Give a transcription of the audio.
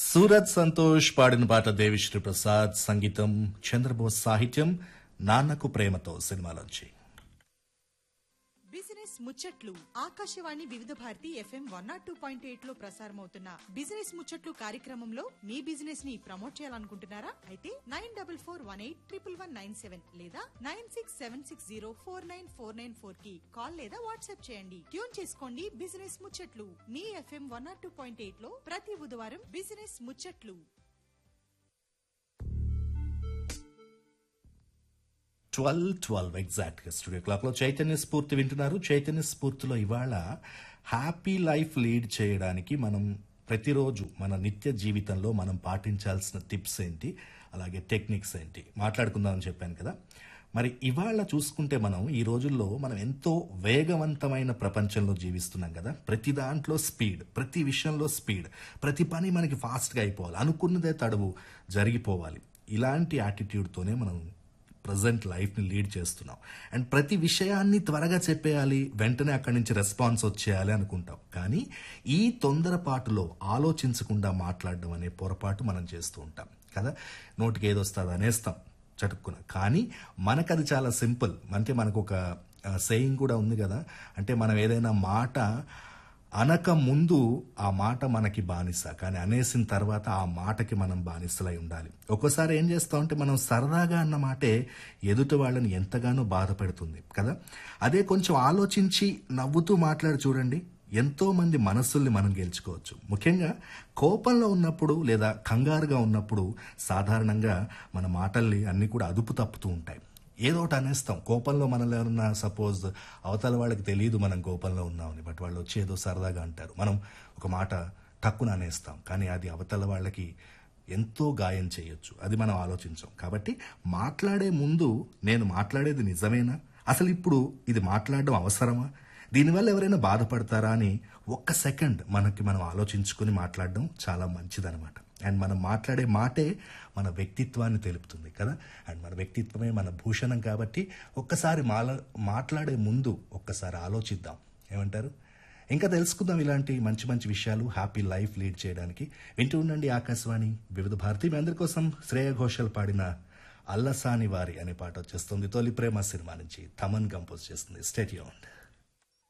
సూరజ్ సంతోష్ పాడిన పాట దేవిశ్రీ ప్రసాద్ సంగీతం చంద్రబోస్ సాహిత్యం నాన్నకు ప్రేమతో సినిమాలోంచి బిజినెస్ ముచ్చట్లు Akashvani Vividh Bharati FM one not two point eight లో ప్రసారమవుతున్న బిజినెస్ ముచ్చట్లు కార్యక్రమంలో మీ బిజినెస్ ని ప్రమోట్ చేయాలనుకుంటున్నారా అయితే nine double four one eight triple one nine seven లేదా nine six seven six zero four nine four nine four కి కాల్ లేదా వాట్సాప్ చేయండి ట్యూన్ చేసుకోండి బిజినెస్ ముచ్చట్లు మీ FM one not two point eight లో ప్రతి బుధవారం బిజినెస్ ముచ్చట్లు ట్వెల్వ్ ట్వెల్వ్ ఎగ్జాక్ట్ గా స్టూడియో క్లాక్ లో చైతన్య స్ఫూర్తి వింటున్నారు చైతన్య స్ఫూర్తిలో ఇవాళ హ్యాపీ లైఫ్ లీడ్ చేయడానికి మనం ప్రతిరోజు మన నిత్య జీవితంలో మనం పాటించాల్సిన టిప్స్ ఏంటి అలాగే టెక్నిక్స్ ఏంటి మాట్లాడుకుందామని చెప్పాను కదా మరి ఇవాళ చూసుకుంటే మనం ఈ రోజుల్లో మనం ఎంతో వేగవంతమైన ప్రపంచంలో జీవిస్తున్నాం కదా ప్రతి దాంట్లో స్పీడ్ ప్రతి విషయంలో స్పీడ్ ప్రతి పని మనకి ఫాస్ట్గా అయిపోవాలి అనుకున్నదే తడువు జరిగిపోవాలి ఇలాంటి యాటిట్యూడ్తోనే మనం ప్రజెంట్ లైఫ్ని లీడ్ చేస్తున్నాం అండ్ ప్రతి విషయాన్ని త్వరగా చెప్పేయాలి వెంటనే అక్కడి నుంచి రెస్పాన్స్ వచ్చేయాలి అనుకుంటాం కానీ ఈ తొందరపాటులో ఆలోచించకుండా మాట్లాడడం అనే పొరపాటు మనం చేస్తూ ఉంటాం కదా నోటికి ఏదొస్తుంది అనేస్తాం చటుక్కున కానీ మనకు అది చాలా సింపుల్ అంటే మనకు ఒక సేయింగ్ కూడా ఉంది కదా అంటే మనం ఏదైనా మాట అనక ముందు ఆ మాట మనకి బానిస కానీ అనేసిన తర్వాత ఆ మాటకి మనం బానిసలై ఉండాలి ఒక్కోసారి ఏం చేస్తామంటే మనం సరదాగా అన్న మాటే ఎదుటి వాళ్ళని ఎంతగానో బాధ పెడుతుంది కదా అదే కొంచెం ఆలోచించి నవ్వుతూ మాట్లాడి చూడండి ఎంతో మంది మనస్సుల్ని మనం గెలుచుకోవచ్చు ముఖ్యంగా కోపంలో ఉన్నప్పుడు లేదా కంగారుగా ఉన్నప్పుడు సాధారణంగా మన మాటల్ని అన్ని కూడా అదుపు తప్పుతూ ఉంటాయి ఏదో ఒకటి అనేస్తాం కోపంలో మనల్ని ఎవరన్నా సపోజ్ అవతల వాళ్ళకి తెలియదు మనం కోపంలో ఉన్నామని బట్ వాళ్ళు వచ్చి ఏదో సరదాగా అంటారు మనం ఒక మాట టక్కున అనేస్తాం కానీ అది అవతల వాళ్ళకి ఎంతో గాయం చేయొచ్చు అది మనం ఆలోచించాం కాబట్టి మాట్లాడే ముందు నేను మాట్లాడేది నిజమేనా అసలు ఇప్పుడు ఇది మాట్లాడడం అవసరమా దీనివల్ల ఎవరైనా బాధపడతారా అని ఒక్క సెకండ్ మనకి మనం ఆలోచించుకుని మాట్లాడడం చాలా మంచిదనమాట అండ్ మనం మాట్లాడే మాటే మన వ్యక్తిత్వాన్ని తెలుపుతుంది కదా అండ్ మన వ్యక్తిత్వమే మన భూషణం కాబట్టి ఒక్కసారి మాల మాట్లాడే ముందు ఒక్కసారి ఆలోచిద్దాం ఏమంటారు ఇంకా తెలుసుకుందాం ఇలాంటి మంచి మంచి విషయాలు హ్యాపీ లైఫ్ లీడ్ చేయడానికి వింటూ ఉండండి ఆకాశవాణి వివిధ భారతి మీ అందరి కోసం శ్రేయ ఘోషల్ పాడిన అల్లసాని వారి అనే పాట వచ్చేస్తుంది తొలి ప్రేమ సినిమా నుంచి తమన్ కంపోజ్ చేస్తుంది స్టేట్ యూన్